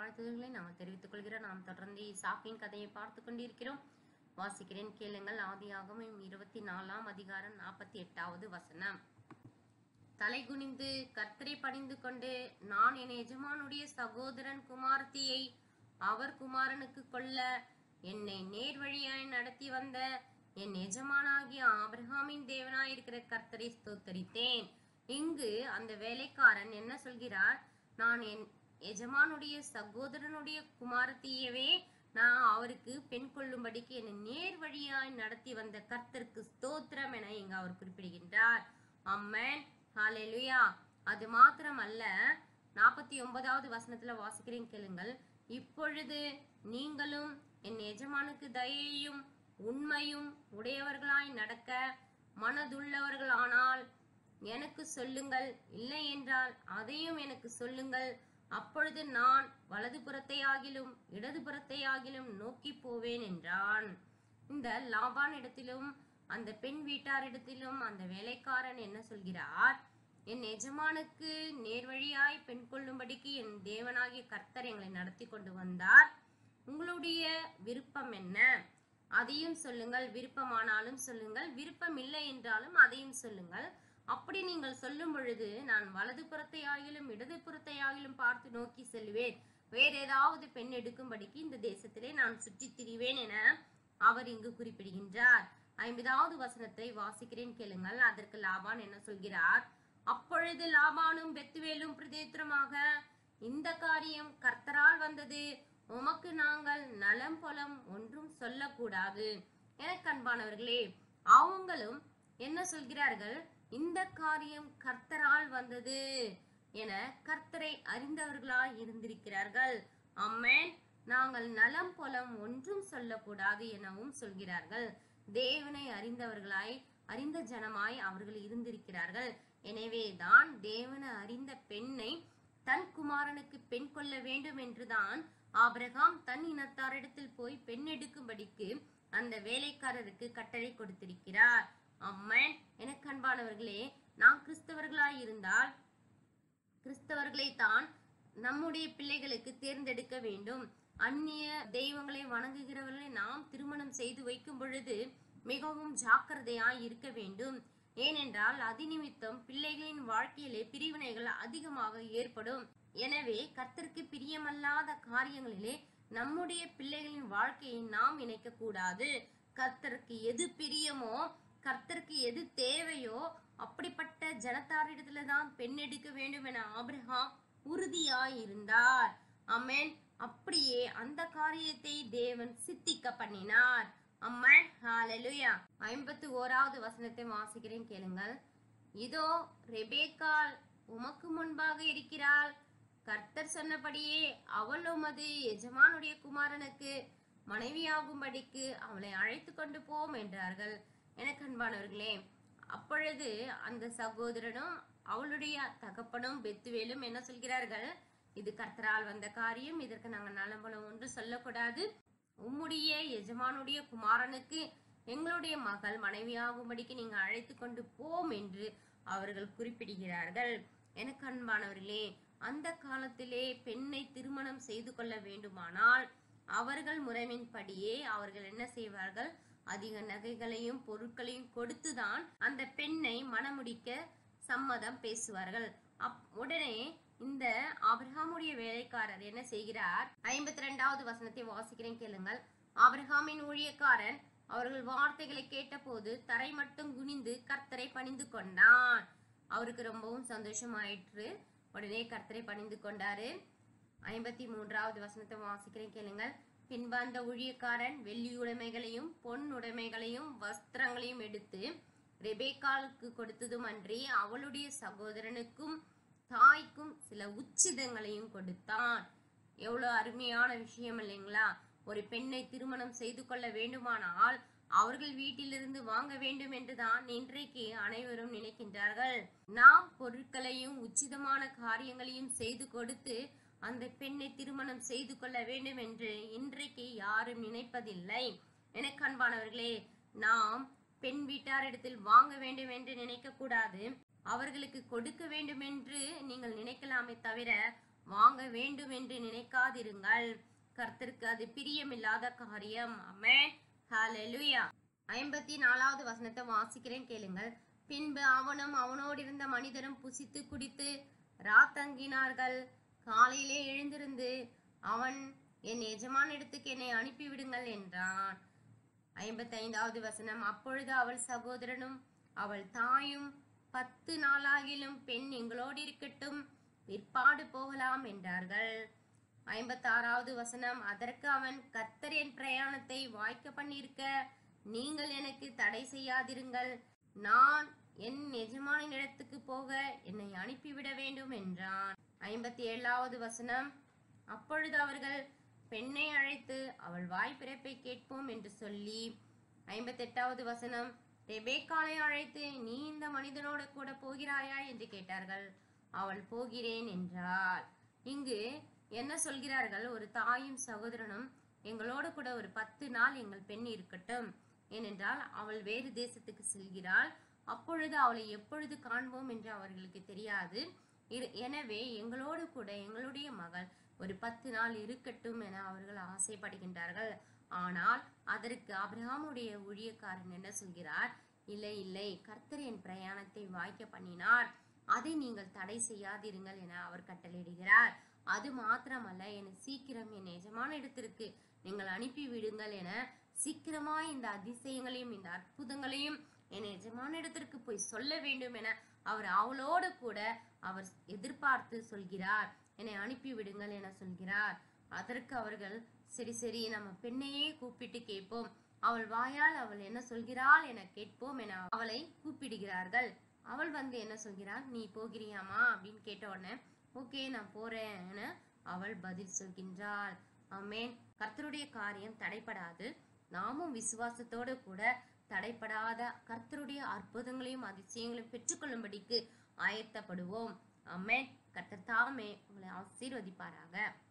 வாழ்த்துதல்களை நாம் தெரிவித்துக் கொள்கிறோம் நாம் தொடர்ந்து இசாக்கின் கதையை பார்த்து கொண்டிருக்கிறோம் வாசிக்கிறேன் கேளுங்கள் ஆதியாகமம் இருபத்தி நாலாம் அதிகாரம் நாற்பத்தி எட்டாவது வசனம் தலை குனிந்து கர்த்தரை பணிந்து கொண்டு நான் என் எஜமானுடைய சகோதரன் குமாரத்தியை அவர் குமாரனுக்கு கொல்ல என்னை நேர் வழியாய் நடத்தி வந்த என் எஜமானாகிய ஆபிரகாமின் தேவனாயிருக்கிற கர்த்தரை ஸ்தோத்தரித்தேன் இங்கு அந்த வேலைக்காரன் என்ன சொல்கிறார் நான் என் எஜமானுடைய சகோதரனுடைய குமாரத்தியவே நான் அவருக்கு பெண் கொள்ளும்படிக்கு என்னை நேர் வழியாய் நடத்தி வந்த கர்த்தருக்கு ஸ்தோத்திரம் என இங்கு அவர் குறிப்பிடுகின்றார் அம்மன் ஹalleluya அது மாத்திரம் அல்ல நாற்பத்தி ஒன்பதாவது வசனத்துல வாசிக்கிறேன் கேளுங்கள் இப்பொழுது நீங்களும் என் எஜமானுக்கு தயையும் உண்மையும் உடையவர்களாய் நடக்க மனதுள்ளவர்களானால் எனக்கு சொல்லுங்கள் இல்லை என்றால் அதையும் எனக்கு சொல்லுங்கள் அப்பொழுது நான் வலது புறத்தையாகிலும் இடது புறத்தையாகிலும் நோக்கி போவேன் என்றான் இந்த லாபான் இடத்திலும் அந்த பெண் வீட்டாரிடத்திலும் அந்த வேலைக்காரன் என்ன சொல்கிறார் என் எஜமானுக்கு நேர்வழியாய் பெண் கொள்ளும்படிக்கு என் தேவனாகிய கர்த்தர் எங்களை நடத்தி கொண்டு வந்தார் உங்களுடைய விருப்பம் என்ன அதையும் சொல்லுங்கள் விருப்பமானாலும் சொல்லுங்கள் விருப்பம் இல்லை என்றாலும் அதையும் சொல்லுங்கள் அப்படி நீங்கள் சொல்லும் பொழுது நான் வலது புறத்தை ஆகிலும் இடது புறத்தை ஆகிலும் பார்த்து நோக்கி செல்வேன் வேற ஏதாவது பெண் எடுக்கும்படிக்கு இந்த தேசத்திலே நான் சுற்றித் திரிவேன் என அவர் இங்கு குறிப்பிடுகின்றார் ஐம்பதாவது வசனத்தை வாசிக்கிறேன் கேளுங்கள் அதற்கு லாபான் என்ன சொல்கிறார் அப்பொழுது லாபானும் பெத்துவேலும் பிரதேத்திரமாக இந்த காரியம் கர்த்தரால் வந்தது உமக்கு நாங்கள் நலம் பொலம் ஒன்றும் சொல்லக்கூடாது எனக்கு அன்பானவர்களே அவங்களும் என்ன சொல்கிறார்கள் இந்த காரியம் கர்த்தரால் வந்தது என கர்த்தரை அறிந்தவர்களாய் இருந்திருக்கிறார்கள் அம்மேன் நாங்கள் நலம் பொலம் ஒன்றும் சொல்லக்கூடாது எனவும் சொல்கிறார்கள் தேவனை அறிந்தவர்களாய் அறிந்த ஜனமாய் அவர்கள் இருந்திருக்கிறார்கள் எனவேதான் தேவனை அறிந்த பெண்ணை தன் குமாரனுக்கு பெண் கொள்ள வேண்டும் என்றுதான் ஆபிரகாம் தன் இனத்தாரிடத்தில் போய் பெண் எடுக்கும்படிக்கு அந்த வேலைக்காரருக்கு கட்டளை கொடுத்திருக்கிறார் அம்மன் எனக்கு அன்பானவர்களே நாம் கிறிஸ்தவர்களாய் இருந்தால் கிறிஸ்தவர்களை தான் நம்முடைய பிள்ளைகளுக்கு தேர்ந்தெடுக்க வேண்டும் அந்நிய தெய்வங்களை வணங்குகிறவர்களை நாம் திருமணம் செய்து வைக்கும் பொழுது மிகவும் ஜாக்கிரதையாய் இருக்க வேண்டும் ஏனென்றால் அதிநிமித்தம் பிள்ளைகளின் வாழ்க்கையிலே பிரிவினைகள் அதிகமாக ஏற்படும் எனவே கர்த்தருக்கு பிரியமல்லாத காரியங்களிலே நம்முடைய பிள்ளைகளின் வாழ்க்கையை நாம் இணைக்க கூடாது கர்த்தருக்கு எது பிரியமோ கர்த்தருக்கு எது தேவையோ அப்படிப்பட்ட ஜனத்தாரிடத்துல தான் பெண் எடுக்க வேண்டும் என ஆபிரகாம் உறுதியாய் இருந்தார் அமேன் அப்படியே அந்த காரியத்தை தேவன் சித்திக்க பண்ணினார் அம்மன் ஹalleluya ஐம்பத்து ஓராவது வசனத்தை வாசிக்கிறேன் கேளுங்கள் இதோ ரெபேக்கால் உமக்கு முன்பாக இருக்கிறாள் கர்த்தர் சொன்னபடியே அவள் உமது எஜமானுடைய குமாரனுக்கு மனைவியாகும்படிக்கு அவளை அழைத்து கொண்டு போம் என்றார்கள் எனக்கு அன்பானவர்களே அப்பொழுது அந்த சகோதரனும் அவளுடைய தகப்பனும் பெத்துவேலும் என்ன சொல்கிறார்கள் இது கர்த்தரால் வந்த காரியம் இதற்கு நாங்கள் நலம்பலம் ஒன்று சொல்லக்கூடாது உம்முடைய எஜமானுடைய குமாரனுக்கு எங்களுடைய மகள் மனைவியாகும்படிக்கு நீங்க அழைத்து கொண்டு போம் என்று அவர்கள் குறிப்பிடுகிறார்கள் எனக்கு அன்பானவர்களே அந்த காலத்திலே பெண்ணை திருமணம் செய்து கொள்ள வேண்டுமானால் அவர்கள் முறைமையின்படியே அவர்கள் என்ன செய்வார்கள் அதிக நகைகளையும் பொருட்களையும் கொடுத்துதான் அந்த பெண்ணை மணமுடிக்க சம்மதம் பேசுவார்கள் அப் உடனே இந்த ஆபிரகாமுடைய வேலைக்காரர் என்ன செய்கிறார் ஐம்பத்தி ரெண்டாவது வசனத்தை வாசிக்கிறேன் கேளுங்கள் ஆபிரகாமின் ஊழியக்காரன் அவர்கள் வார்த்தைகளை கேட்டபோது தரை மட்டும் குனிந்து கர்த்தரை பணிந்து கொண்டான் அவருக்கு ரொம்பவும் சந்தோஷமாயிற்று உடனே கர்த்தரை பணிந்து கொண்டாரு ஐம்பத்தி மூன்றாவது வசனத்தை வாசிக்கிறேன் கேளுங்கள் பின்பு அந்த ஊழியக்காரன் வெள்ளி உடைமைகளையும் பொன் உடைமைகளையும் வஸ்திரங்களையும் எடுத்து ரெபேக்காலுக்கு கொடுத்ததும் அன்றி அவளுடைய சகோதரனுக்கும் தாய்க்கும் சில உச்சிதங்களையும் கொடுத்தான் எவ்வளவு அருமையான விஷயம் இல்லைங்களா ஒரு பெண்ணை திருமணம் செய்து கொள்ள வேண்டுமானால் அவர்கள் வீட்டிலிருந்து வாங்க வேண்டும் என்றுதான் இன்றைக்கு அனைவரும் நினைக்கின்றார்கள் நாம் பொருட்களையும் உச்சிதமான காரியங்களையும் செய்து கொடுத்து அந்த பெண்ணை திருமணம் செய்து கொள்ள வேண்டும் என்று இன்றைக்கு யாரும் நினைப்பதில்லை எனக்கு அன்பானவர்களே நாம் பெண் வீட்டாரிடத்தில் வாங்க வேண்டும் என்று நினைக்க கூடாது அவர்களுக்கு கொடுக்க வேண்டும் என்று நீங்கள் நினைக்கலாமே தவிர வாங்க வேண்டும் என்று நினைக்காதிருங்கள் கர்த்தருக்கு அது பிரியமில்லாத காரியம் அமேன் ஹalleluya ஐம்பத்தி நாலாவது வசனத்தை வாசிக்கிறேன் கேளுங்கள் பின்பு அவனும் அவனோடு இருந்த மனிதரும் புசித்து குடித்து ராத்தங்கினார்கள் காலையிலே எழுந்திருந்து அவன் என் எஜமான் இடத்துக்கு என்னை அனுப்பிவிடுங்கள் என்றான் ஐம்பத்தைந்தாவது வசனம் அப்பொழுது அவள் சகோதரனும் அவள் தாயும் பத்து நாளாகிலும் பெண் எங்களோடு இருக்கட்டும் பிற்பாடு போகலாம் என்றார்கள் ஐம்பத்தாறாவது வசனம் அதற்கு அவன் கர்த்தர் என் பிரயாணத்தை வாய்க்க பண்ணியிருக்க நீங்கள் எனக்கு தடை செய்யாதிருங்கள் நான் என் எஜமானின் இடத்துக்கு போக என்னை அனுப்பிவிட வேண்டும் என்றான் ஐம்பத்தி ஏழாவது வசனம் அப்பொழுது அவர்கள் பெண்ணை அழைத்து அவள் வாய் பிறப்பை கேட்போம் என்று சொல்லி ஐம்பத்தெட்டாவது வசனம் ரெபேக்காலை அழைத்து நீ இந்த மனிதனோட கூட போகிறாயா என்று கேட்டார்கள் அவள் போகிறேன் என்றாள் இங்கு என்ன சொல்கிறார்கள் ஒரு தாயும் சகோதரனும் எங்களோடு கூட ஒரு பத்து நாள் எங்கள் பெண் இருக்கட்டும் ஏனென்றால் அவள் வேறு தேசத்துக்கு செல்கிறாள் அப்பொழுது அவளை எப்பொழுது காண்போம் என்று அவர்களுக்கு தெரியாது இரு- எனவே எங்களோடு கூட எங்களுடைய மகள் ஒரு பத்து நாள் இருக்கட்டும் என அவர்கள் ஆசைப்படுகின்றார்கள் ஆனால் அதற்கு அபிரகாமுடைய ஊழியக்காரன் என்ன சொல்கிறார் இல்லை இல்லை கர்த்தர் என் பிரயாணத்தை வாய்க்க பண்ணினார் அதை நீங்கள் தடை செய்யாதிருங்கள் என அவர் கட்டளையிடுகிறார் அது மாத்திரமல்ல என சீக்கிரம் என் எஜமான இடத்திற்கு நீங்கள் அனுப்பி விடுங்கள் என சீக்கிரமாய் இந்த அதிசயங்களையும் இந்த அற்புதங்களையும் என் எஜமான இடத்திற்கு போய் சொல்ல வேண்டும் என அவர் அவளோடு கூட அவர் எதிர்பார்த்து சொல்கிறார் என்னை அனுப்பி விடுங்கள் என சொல்கிறார் அதற்கு அவர்கள் சரி சரி நம்ம பெண்ணையே கூப்பிட்டு கேட்போம் அவள் வாயால் அவள் என்ன சொல்கிறாள் என கேட்போம் என அவளை கூப்பிடுகிறார்கள் அவள் வந்து என்ன சொல்கிறாள் நீ போகிறியாமா அப்படின்னு கேட்ட உடனே ஓகே நான் போறேன் என அவள் பதில் சொல்கின்றாள் ஆமென் கர்த்தருடைய காரியம் தடைப்படாது நாமும் விசுவாசத்தோடு கூட தடைப்படாத கர்த்தருடைய அற்புதங்களையும் அதிசயங்களையும் பெற்றுக்கொள்ளும்படிக்கு ஆயத்தப்படுவோம் ஆமென் கர்த்தர் தாமே உங்களை ஆசீர்வதிப்பாராக